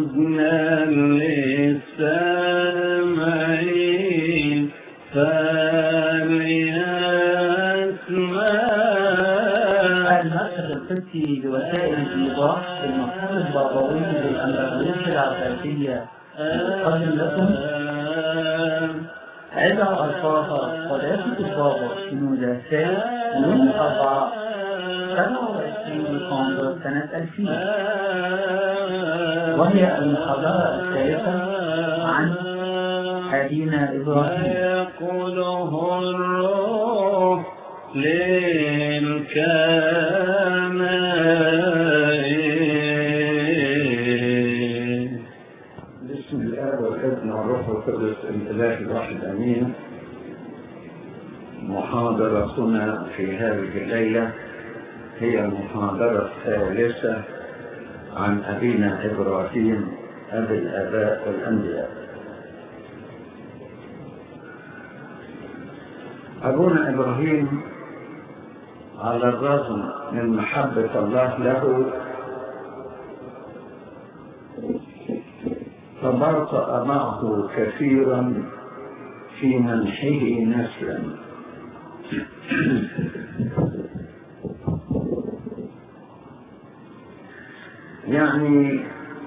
أذنا للسمع فليسمع المركز القدسي لوسائل الإيضاح المفهوم البابوي للأندلسية العباسية يقدم لكم عبر ألفاظ قداسة البابا شنودة الثالث يوم الأربعاء 27 ديسمبر سنة 2000 وهي المحاضرة الثالثة عن أبينا إبراهيم يقوله الروح للكنائن بسم الله والابن والروح القدس الاله الواحد امين محاضرتنا في هذه الليله هي المحاضره الثالثه عن ابينا ابراهيم ابي الاباء والانبياء ابونا ابراهيم على الرغم من محبه الله له فبرطأ معه كثيرا في منحه نسلا يعني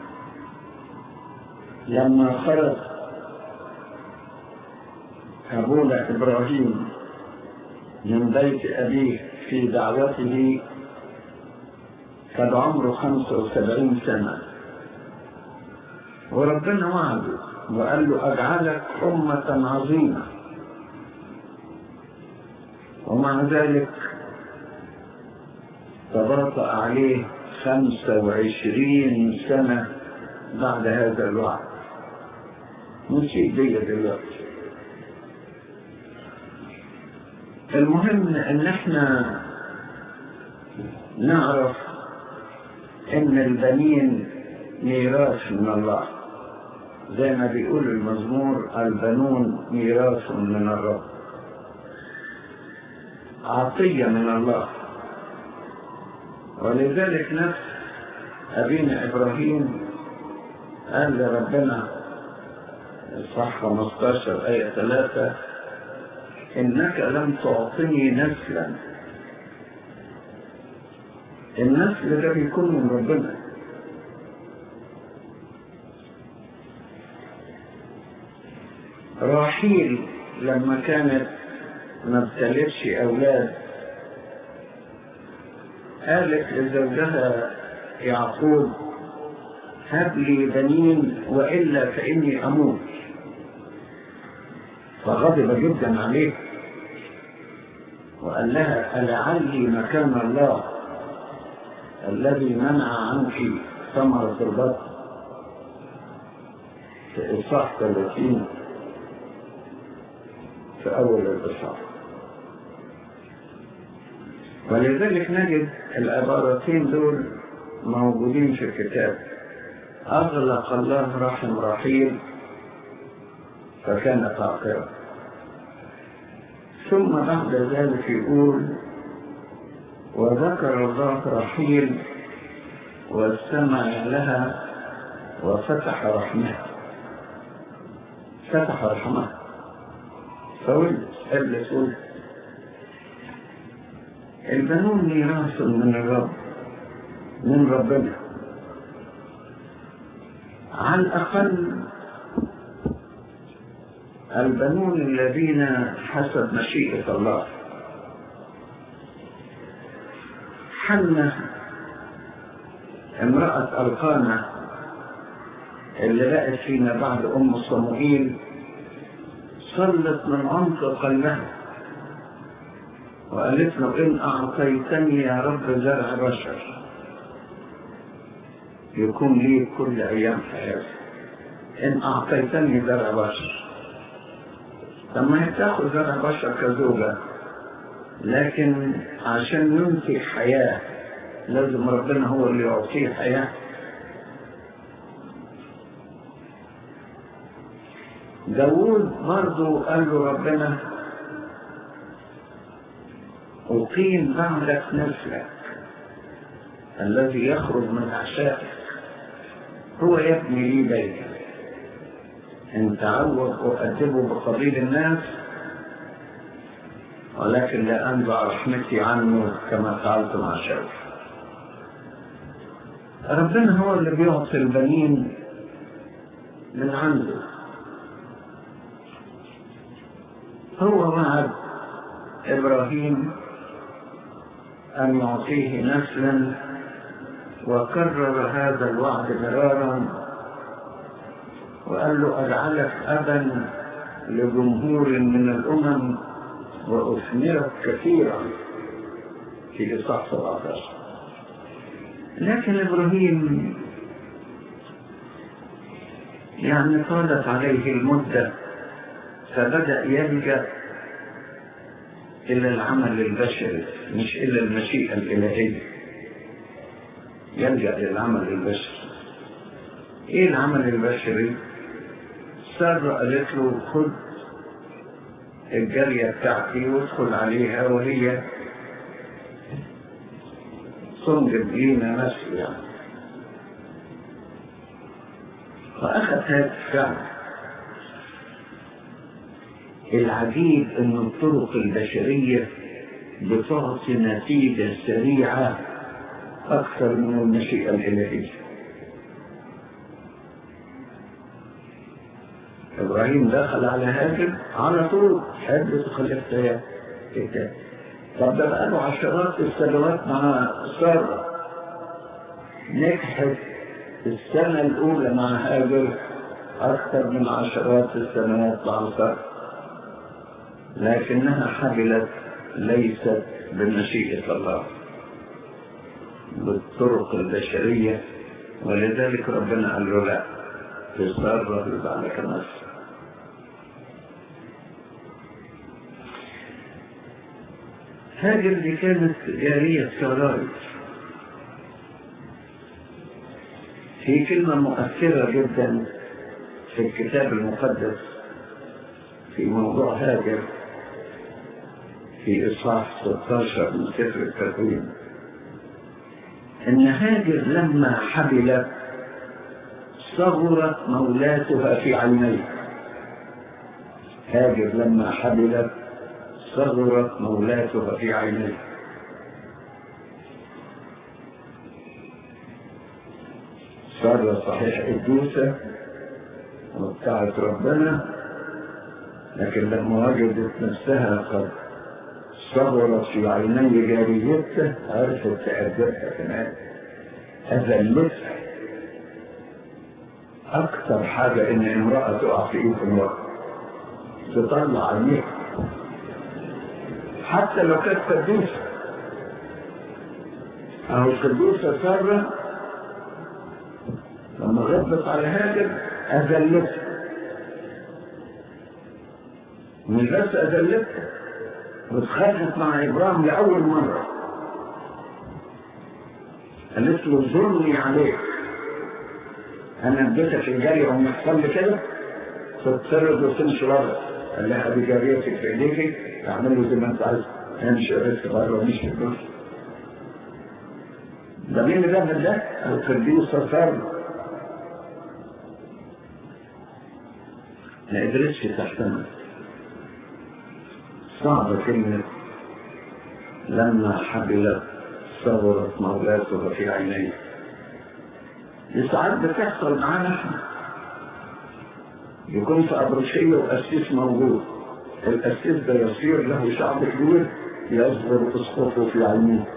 لما خرج أبونا إبراهيم من بيت أبيه في دعوته كان عمره خمسة وسبعين سنة وربنا وعده وقال له أجعلك أمة عظيمة ومع ذلك تباطأ عليه خمسة وعشرين سنة بعد هذا الوعد مصيبية دلوقتي المهم ان احنا نعرف ان البنين ميراث من الله زي ما بيقول المزمور البنون ميراث من الرب عطية من الله ولذلك نفس أبينا إبراهيم قال لربنا صح 15 آية 3 إنك لم تعطني نسلا النسل ده بيكون من ربنا راحيل لما كانت ما ابتلتش أولاد قالت لزوجها يعقوب هب لي بنين وإلا فإني أموت فغضب جدا عليه وقال لها ألعلي مكان الله الذي منع عنك ثمرة البطن في إصحاح 30 في أول الإصحاح ولذلك نجد العبارتين دول موجودين في الكتاب أغلق الله رحم رحيل فكانت عاقرة ثم بعد ذلك يقول وذكر الله رحيل واستمع لها وفتح رحمها فتح رحمها فولد قبل ولد البنون ميراث من الرب من ربنا على الأقل البنون الذين حسب مشيئة الله حنة امرأة ألقانة اللي لقت فينا بعد أم صموئيل صلت من عمق قلبها وقالت له إن أعطيتني يا رب زرع بشر يكون لي كل أيام حياتي إن أعطيتني زرع بشر طب ما هي تاخد زرع بشر كزوجة لكن عشان ينتج حياة لازم ربنا هو اللي يعطيه حياة داوود برضو قال له ربنا أقيم بعدك نسلك الذي يخرج من أعشائك هو يبني لي بيتا إن تعوض أؤدبه بقبيل الناس ولكن لا أنزع رحمتي عنه كما فعلت مع شاول ربنا هو اللي بيعطي البنين من عنده هو وعد إبراهيم أن يعطيه نسلا وكرر هذا الوعد مرارا وقال له أجعلك أبا لجمهور من الأمم وأثمرك كثيرا في إصحاح 17 لكن إبراهيم يعني طالت عليه المدة فبدأ يلجأ إلى العمل البشري مش إلى المشيئة الإلهية يلجأ للعمل البشري إيه العمل البشري؟ سارة قالت له خد الجارية بتاعتي وادخل عليها وهي تنجب لينا نسل يعني فأخذ هذا الفعل العجيب أن الطرق البشرية بتعطي نتيجة سريعة أكثر من المشيئة الإلهية إبراهيم دخل على هاجر على طول حد خلفت يا كتاب طب ده بقاله عشرات السنوات مع سارة نجحت السنة الأولى مع هاجر أكثر من عشرات السنوات مع سارة لكنها حملت ليست بمشيئة الله بالطرق البشرية ولذلك ربنا قال له لا تصرف يبقى لك نفسك هذه اللي كانت جارية سراي في كلمة مؤثرة جدا في الكتاب المقدس في موضوع هاجر في إصحاح 16 من سفر التكوين إن هاجر لما حبلت صغرت مولاتها في عينيه هاجر لما حبلت صغرت مولاتها في عينيه صار صحيح قدوسة وبتاعت ربنا لكن لما وجدت نفسها قد صغرت في عيني جاريتها عرفت تأدبها كمان أذلتها أكثر حاجة إن امرأة تقع في إيد امرأة تطلع عينيها حتى لو كانت قدوسة أو القدوسة سارة لما غضبت على هاجر أذلتها مش بس أذلتها واتخانقت مع إبراهيم لأول مرة قالت له ظلمي عليك أنا اديتك الجارية وما يحصل لي كده تتسرد وتمشي بره قال لها دي جاريتك في ايديكي اعملوا زي ما انت عايز امشي بس بره ومش في الدنيا ده مين اللي بيعمل ده؟ القديس صار ما قدرتش تحتمل صعبة كلمة لما حبلت صغرت مولاته في عينيه دي ساعات بتحصل معانا احنا يكون في أبرشية وأسيس موجود الأسيس ده يصير له شعب كبير يصغر أسقطه في عينيه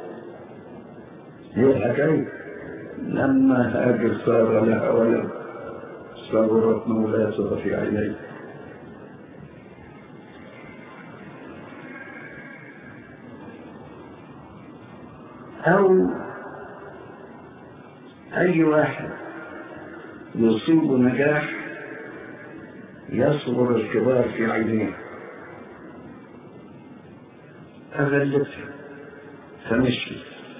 هي الحكاية لما هاجر صار لها ولد صغرت مولاته في عينيه أو أي واحد يصيب نجاح يصغر الكبار في عينيه أذلتها فمشي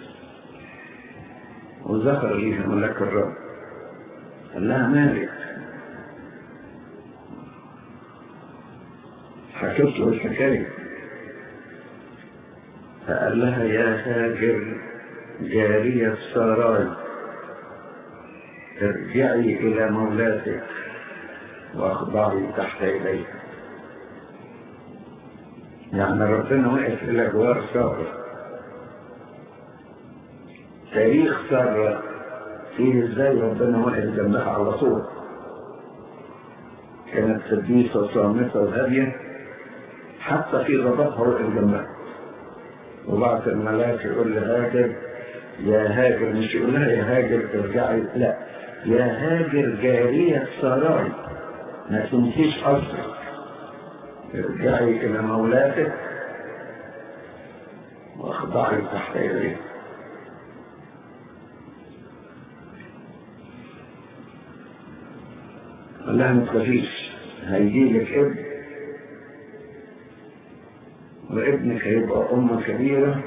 وذكر ليها ملك الرب قال لها مالك حكيت له الحكاية فقال لها يا هاجر جارية ساراي ارجعي إلى مولاتك واخضعي تحت يديك يعني ربنا وقف إلى جوار سارة تاريخ سارة فيه ازاي ربنا وقف جنبها على طول كانت قديسة صامتة وهادية حتى في غضبها وقف جنبها وبعد الملاك يقول لهاجر يا هاجر مش يقول لها يا هاجر ارجعي لا يا هاجر جارية سراي ما تنسيش أصلك ارجعي إلى مولاتك واخضعي تحت يديه قال لها ما تخافيش هيجي لك ابن وابنك هيبقى أمة كبيرة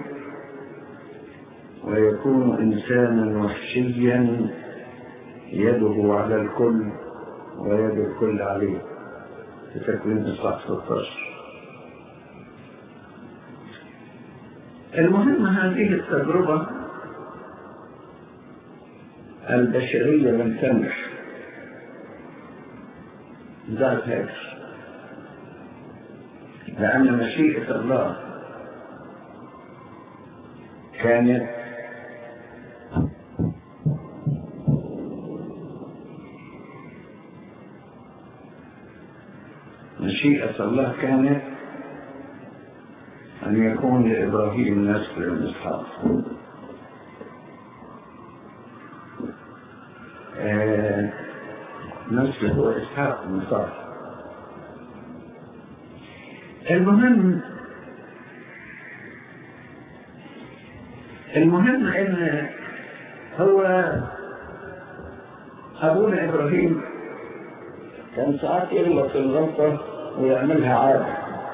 ويكون إنسانا وحشيا يده على الكل ويد الكل عليه في تكوين إصلاح 16 المهم هذه التجربة البشرية لم تنجح ذات هاجر لأن مشيئة الله كانت مشيئة الله كانت أن يكون لإبراهيم نسل من إسحاق آه، نسل هو إسحاق من صالح المهم المهم ان هو ابونا ابراهيم كان ساعات يغلط في الغلطة ويعملها عادة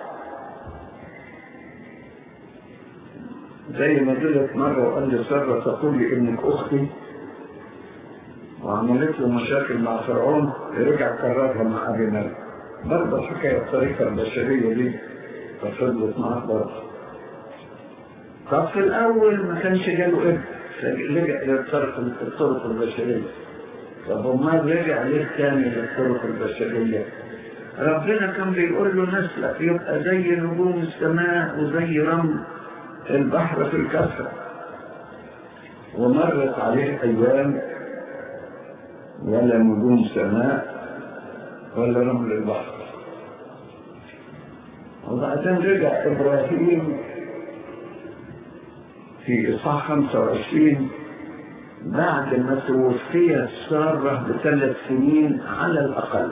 زي ما قلت مرة وقال لي سارة تقول لي ابنك أختي وعملت له مشاكل مع فرعون رجع كررها مع أبي مريم برضه الحكاية الطريقة البشرية دي ففضلت معاه برضه طب في الأول ما كانش جاله ابن لجأ للطرق الطرق البشرية طب امال رجع ليه تاني للطرق البشرية ربنا كان بيقول له نسلك يبقى زي نجوم السماء وزي رمل البحر في الكفة ومرت عليه أيام ولا نجوم سماء ولا رمل البحر وبعدين رجع إبراهيم في إصحاح 25 بعد ما توفيت سارة بثلاث سنين على الأقل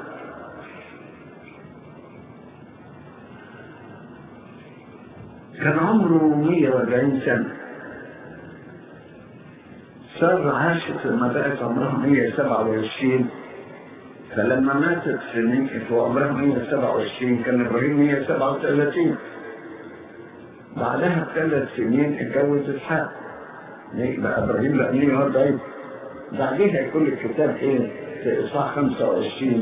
كان عمره 140 سنة سارة عاشت لما بقت عمرها 127 فلما ماتت في في عمرها 127 كان ابراهيم 137 بعدها بثلاث سنين اتجوز اسحاق بقى ابراهيم بقى 140 بعدها يكون الكتاب ايه في اصحاح 25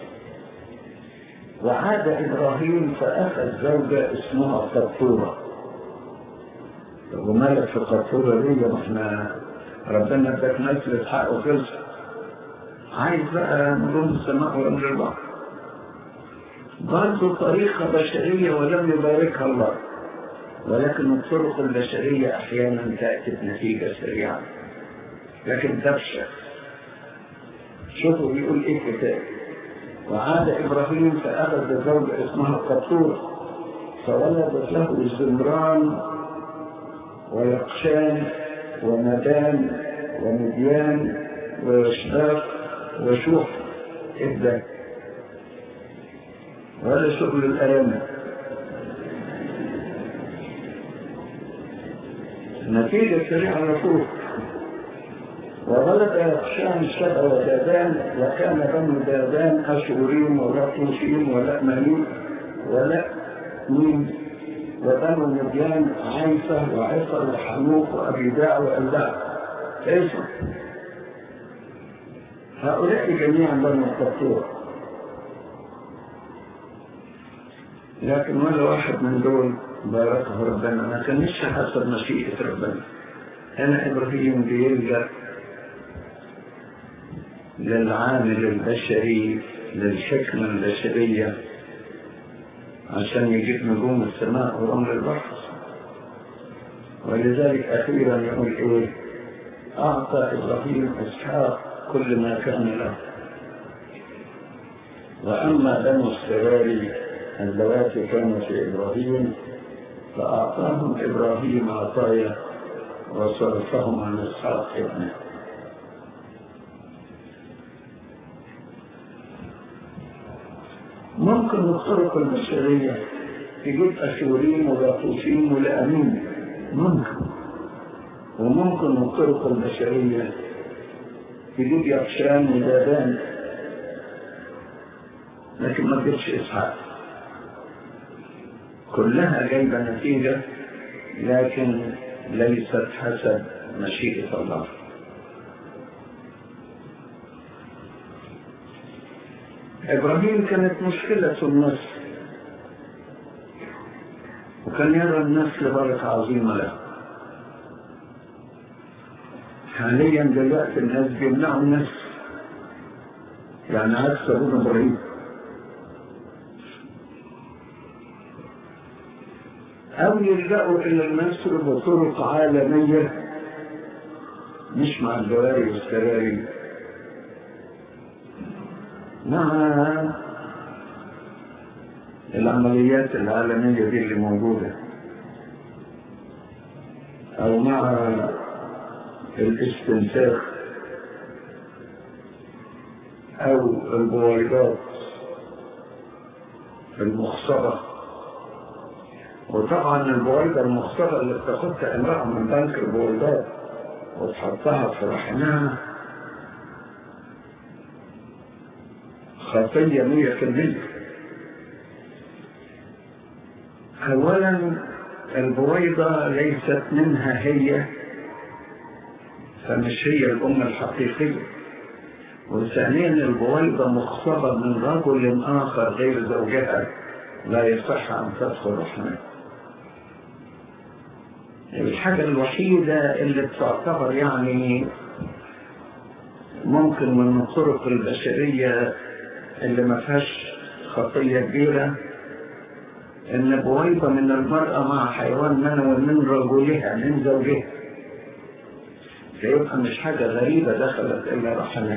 وعاد ابراهيم فاخذ زوجه اسمها قطوره طب ومالك في قطوره ليه ما احنا ربنا اداك نسل اسحاق وخلص عايز بقى نجوم السماء ورمل البحر برضه طريقة بشرية ولم يباركها الله ولكن الطرق البشرية أحيانا تأتي بنتيجة سريعة لكن تفشل شوفوا بيقول إيه الكتاب وعاد إبراهيم فأخذ زوجة اسمها قطورة فولدت له زمران ويقشان ومدان ومديان ويشباق وشوف ابدا ولا شغل الأيام نتيجة سريعة نشوف وولد يخشان الشبع ودادان وكان بنو دادان أشوريم ولا طوشيم ولا مليم ولا ميم وبنو مديان عيسى وعيسى وحنوك وأبيداع وألداع ايش هؤلاء جميعا بنو القطوع لكن ولا واحد من دول باركه ربنا ما كانش حسب مشيئة ربنا هنا إبراهيم بيلجأ للعامل البشري للحكمة البشرية عشان يجيب نجوم السماء ورمل البحر ولذلك أخيرا يقول إيه أعطى إبراهيم إسحاق كل ما كان له وأما بنو السراري اللواتي كانوا في إبراهيم فأعطاهم إبراهيم عطايا وصرفهم عن إسحاق ابنه ممكن الطرق البشرية تجيب أشورين وغاطوسين ولأمين ممكن وممكن الطرق البشرية تجيب يقشان ودادان لكن ما تجيبش إسحاق كلها جايبة نتيجة لكن ليست حسب مشيئة الله إبراهيم كانت مشكلة النسل وكان يرى النسل بركة عظيمة له حاليا دلوقتي الناس بيمنعوا النسل يعني عكس أبونا إبراهيم أو يلجأوا إلى النسل بطرق عالمية مش مع الجواري والسراري مع العمليات العالمية دي اللي موجودة أو مع الاستنساخ أو البويضات المخصبة وطبعا البويضة المخصبة اللي بتاخدها امرأة من بنك البويضات وتحطها في رحمها خطية مية في المية أولا البويضة ليست منها هي فمش هي الأم الحقيقية وثانيا البويضة مخصبة من رجل آخر غير زوجها لا يصح أن تدخل رحمه الحاجة الوحيدة اللي تعتبر يعني ممكن من الطرق البشرية اللي ما فيهاش خطية كبيرة إن بويضة من المرأة مع حيوان منوي من رجلها من زوجها فيبقى مش حاجة غريبة دخلت إلا رحمها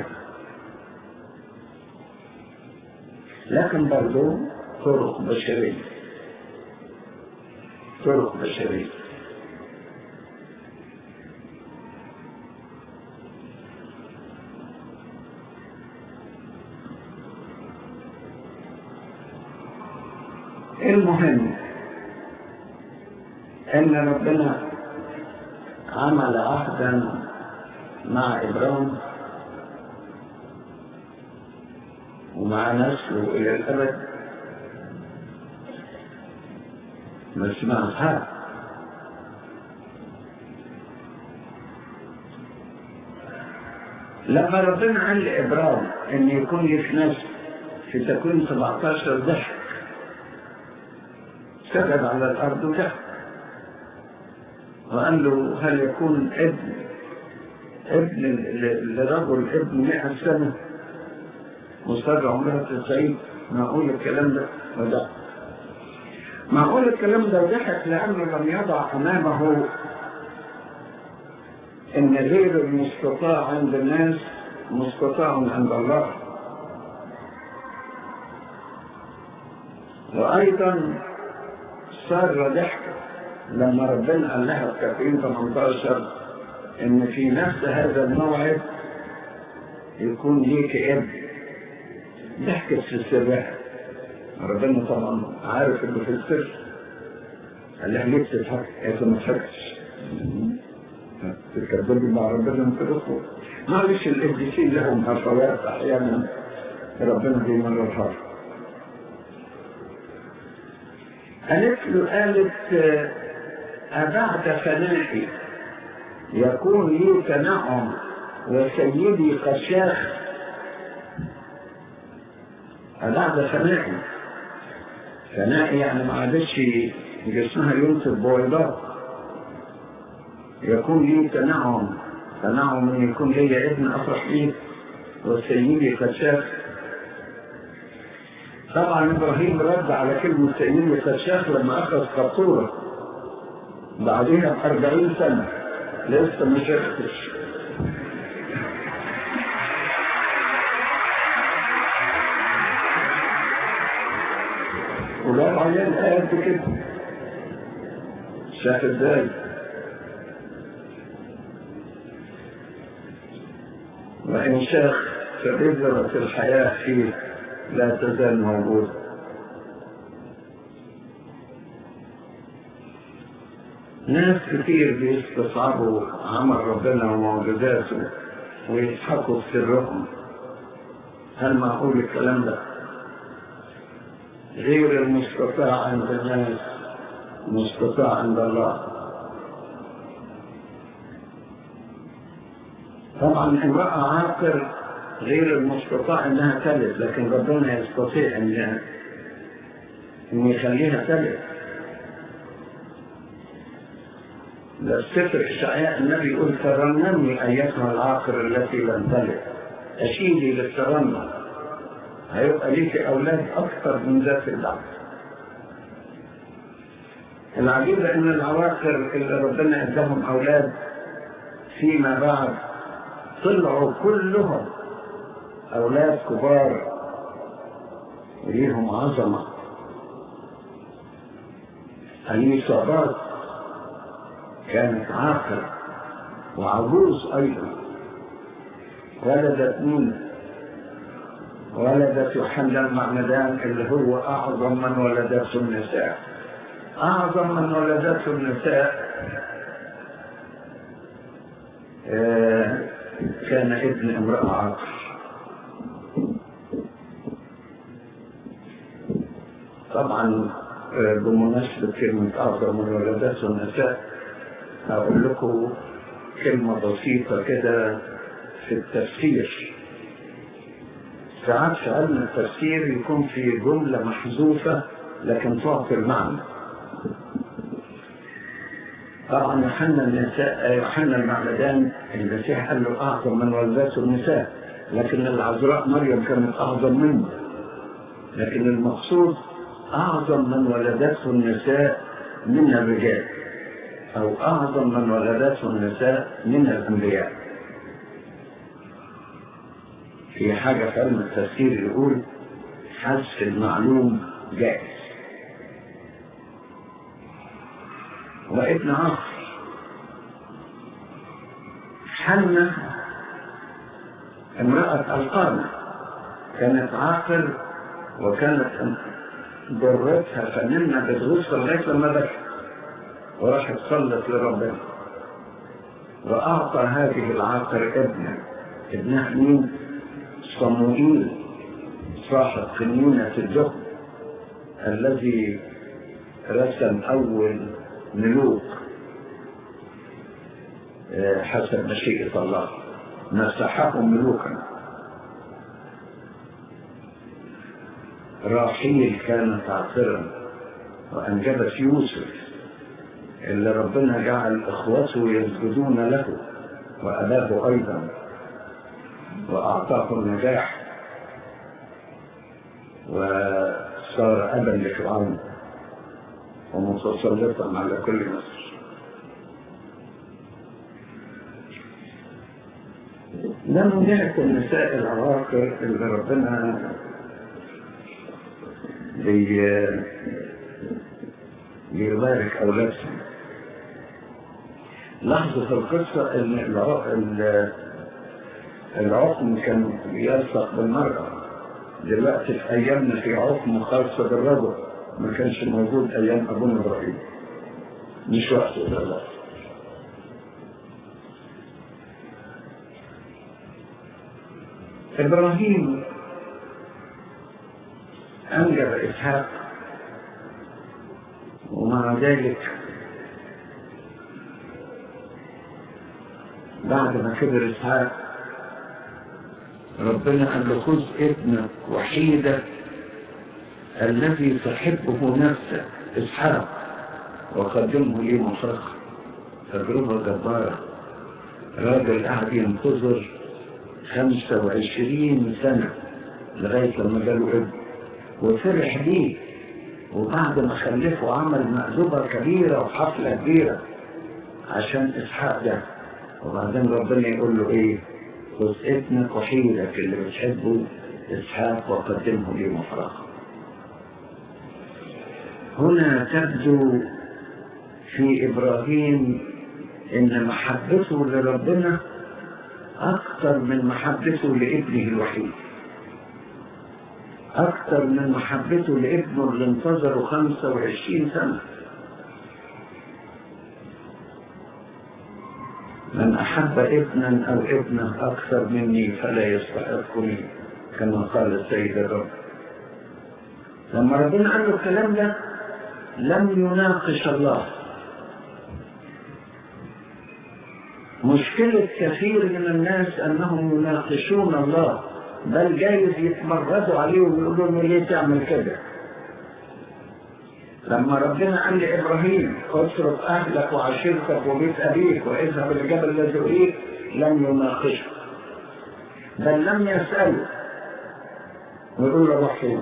لكن برضو طرق بشرية طرق بشرية المهم ان ربنا عمل عهدا مع ابراهيم ومع نسله الى الابد مش مع اسحاق لما ربنا قال لابراهيم ان يكون لك نسل في تكوين 17 ضحك سجد على الأرض وجه وقال له هل يكون ابن ابن لرجل ابن مئة سنة مصاب عمرها تسعين معقول الكلام ده وضحك معقول الكلام ده وضحك لأنه لم يضع أمامه إن غير المستطاع عند الناس مستطاع عند الله وأيضا صار ضحكة لما ربنا قال لها في كافرين 18 ان في نفس هذا الموعد يكون ليك ابن ضحكت في سرها ربنا طبعا عارف اللي في السر قال لها ليه بتضحك؟ قالت ما تضحكش تكذبي مع ربنا انت الاخوه معلش القديسين لهم هفوات احيانا ربنا بيمررها قالت له قالت أبعد فنائي يكون لي تنعم وسيدي قشاخ أبعد فنائي فنائي يعني ما عادش جسمها ينصب بويضات يكون لي تنعم تنعم ان يكون لي ابن افرح بيه وسيدي قد شاف طبعا ابراهيم رد على كلمة سيدي قد شاف لما اخذ قطورة بعدها بأربعين سنة لسه ما شفتش ولو عيال قد كده شاف ازاي وإن شاخ فبذرة الحياة فيه لا تزال موجودة ناس كتير بيستصعبوا عمل ربنا ومعجزاته ويضحكوا في سرهم هل معقول الكلام ده؟ غير المستطاع عند الناس مستطاع عند الله طبعا امرأة عاقر غير المستطاع انها تلد لكن ربنا يستطيع ان ان يخليها تلد ده السفر إشعياء النبي يقول ترنمي أيتها العاقر التي لم تلد أشيدي للترنم هيبقى ليك أولاد أكثر من ذات البعض العجيب أن العواقر اللي ربنا اداهم أولاد فيما بعد طلعوا كلهم أولاد كبار وليهم عظمة اليصابات كانت عاقر وعجوز أيضا ولدت مين ولدت يوحنا المعمدان اللي هو أعظم من ولدته النساء أعظم من ولدته النساء آه كان ابن امرأة عاقر طبعا آه بمناسبة كلمة أعظم من ولدته النساء هقول لكم كلمة بسيطة كده في التفسير ساعات في علم التفسير يكون في جملة محذوفة لكن تعطي المعنى طبعا يوحنا النساء يوحنا المعمدان المسيح قال له اعظم من ولدته النساء لكن العذراء مريم كانت اعظم منه لكن المقصود اعظم من ولدته النساء من الرجال او اعظم من ولدته النساء من الانبياء في حاجة في علم التفسير يقول حذف المعلوم جائز وابن عاصر حنة امرأة القامة كانت عاقل وكانت ضرتها فنمنا بتغص لغاية لما بكت وراحت صلت لربنا وأعطى هذه العاقر ابنا ابنها مين؟ صموئيل صاحب قنينة الجهد الذي رسم أول ملوك حسب مشيئة الله مسحهم ملوكا راحيل كانت عاقرا وأنجبت يوسف اللي ربنا جعل إخوته يسجدون له وأباه أيضا وأعطاه النجاح وصار أبا لفرعون ومتسلطا على كل مصر لم يأكل النساء العواقر اللي ربنا بي بيبارك أولادهم لاحظوا في القصة إن العقم كان يلصق بالمرأة دلوقتي في أيامنا في عقم خاصة بالرجل ما كانش موجود ايام ابونا ابراهيم مش وقته دلوقتي ابراهيم انجب اسحاق ومع ذلك بعد ما كبر اسحاق ربنا قال له خذ ابنك وحيدك الذي تحبه نفسك اسحاق وقدمه لي مفرخ تجربة جبارة راجل قاعد ينتظر خمسة وعشرين سنة لغاية لما جاله ابن وفرح بيه وبعد ما خلفه عمل مأذوبة كبيرة وحفلة كبيرة عشان إسحاق ده وبعدين ربنا يقول له إيه خذ ابنك وحيدك اللي بتحبه إسحاق وقدمه لي مفرقا هنا تبدو في إبراهيم إن محبته لربنا أكثر من محبته لابنه الوحيد أكثر من محبته لابنه اللي انتظره 25 سنة من أحب ابنا أو ابنة أكثر مني فلا يستحقني كما قال السيد الرب لما ربنا قال له الكلام ده لم يناقش الله مشكلة كثير من الناس أنهم يناقشون الله بل جايز يتمردوا عليه ويقولوا له ليه تعمل كده لما ربنا قال لإبراهيم اترك أهلك وعشيرتك وبيت أبيك واذهب للجبل الذي أريد لم يناقشه بل لم يسأله ويقول له روح فين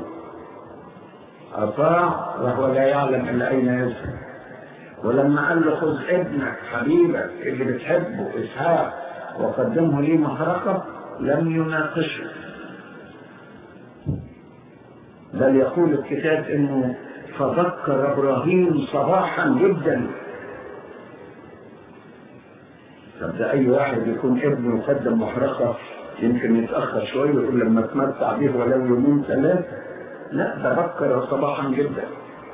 أطاع وهو لا يعلم إلا أين يذهب ولما قال له خذ ابنك حبيبك اللي بتحبه إسحاق وقدمه لي محرقة لم يناقشه بل يقول الكتاب انه فذكر ابراهيم صباحا جدا طب ده اي واحد يكون ابنه يقدم محرقة يمكن يتأخر شوية ويقول لما اتمتع به ولو يومين ثلاثة لا ده بكر صباحا جدا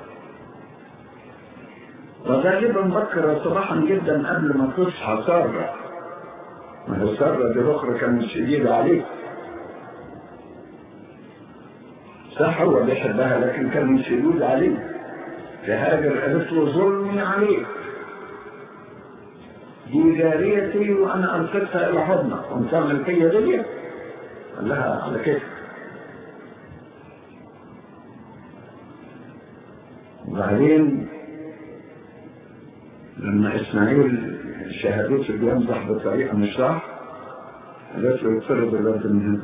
وغالبا بكر صباحا جدا قبل ما تصحى سارة ما هي سارة دي أخرى كانت شديدة عليه صح هو بيحبها لكن كان شديد عليه فهاجر قالت له ظلمي عليك دي جاريتي وانا القيتها الى حضنك وانت تعمل فيا دي قال لها على كده وبعدين لما اسماعيل شهادته بيمزح بطريقه مش صح قالت له يطرد الولد من هنا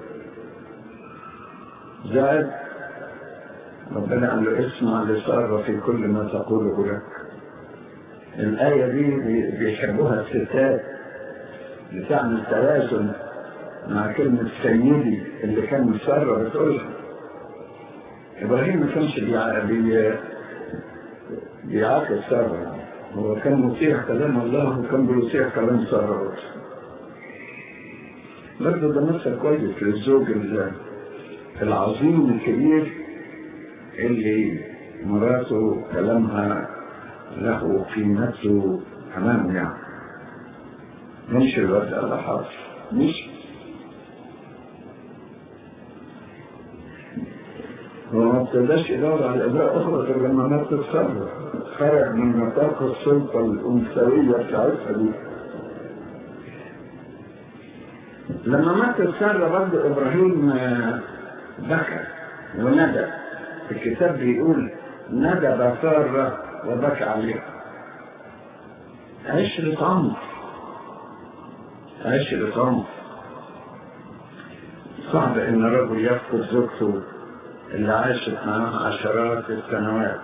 زاد ربنا قال له اسمع لسارة في كل ما تقوله لك الآية دي بيحبوها الستات بتعمل توازن مع كلمة سيدي اللي كان سارة بتقولها إبراهيم ما كانش بيع... بي... بيعاقب سارة هو كان مطيع كلام الله وكان بيطيع كلام سارة برضه ده مثل كويس للزوج العظيم الكبير اللي مراته كلامها له قيمته امامه يعني مش الوقت على حاضر مش هو ما ابتداش يدور على ابراء اخرى غير لما مات الصبر خرج من نطاق السلطه الانثويه بتاعتها دي لما مات السارة برضه ابراهيم بكى وندى الكتاب بيقول ندب سارة وبكى عليها عشرة عمر عشرة عمر صعب ان رجل يفقد زوجته اللي عاشت معاه عشرات السنوات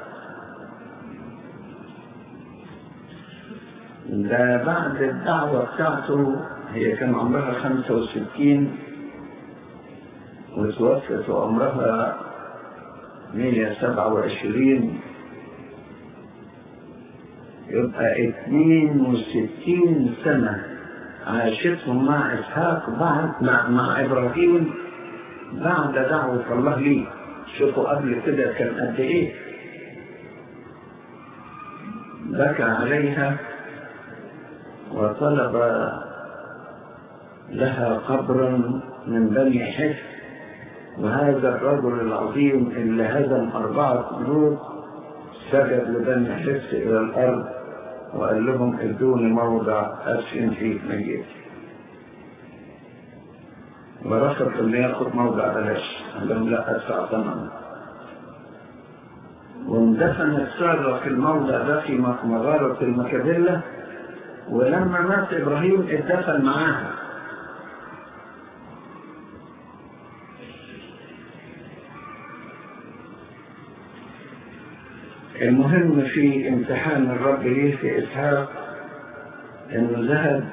ده بعد الدعوة بتاعته هي كان عمرها خمسة وستين وتوفت وعمرها مية سبعة وعشرين يبقى اتنين وستين سنة عاشتهم مع إسحاق بعد مع, مع إبراهيم بعد دعوة الله ليه شوفوا قبل كده كان قد إيه بكى عليها وطلب لها قبرا من بني حفظ وهذا الرجل العظيم اللي هزم أربعة ملوك سجد لبني حفص إلى الأرض وقال لهم ادوني موضع أسكن فيه ميت ورفض إنه ياخد موضع بلاش قال لهم لا أدفع ثمنه واندفنت سارة في الموضع ده في مغارة المكابلة ولما مات إبراهيم اتدفن معاها المهم في امتحان الرب ليه في إسحاق إنه ذهب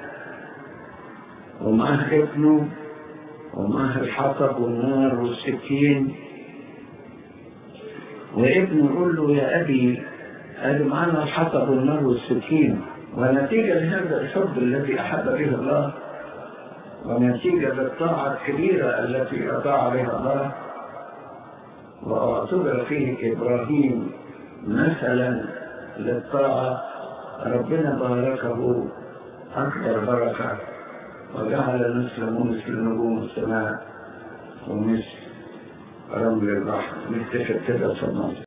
ومعه ابنه ومعه الحطب والنار والسكين وابنه يقول له يا أبي قال معنا الحطب والنار والسكين ونتيجة لهذا الحب الذي أحب به الله ونتيجة للطاعة الكبيرة التي أطاع بها الله واعتبر فيه إبراهيم مثلا للطاعة ربنا باركه أكبر بركة وجعل مثله مثل نجوم السماء ومثل رمل البحر نتفق كده في النص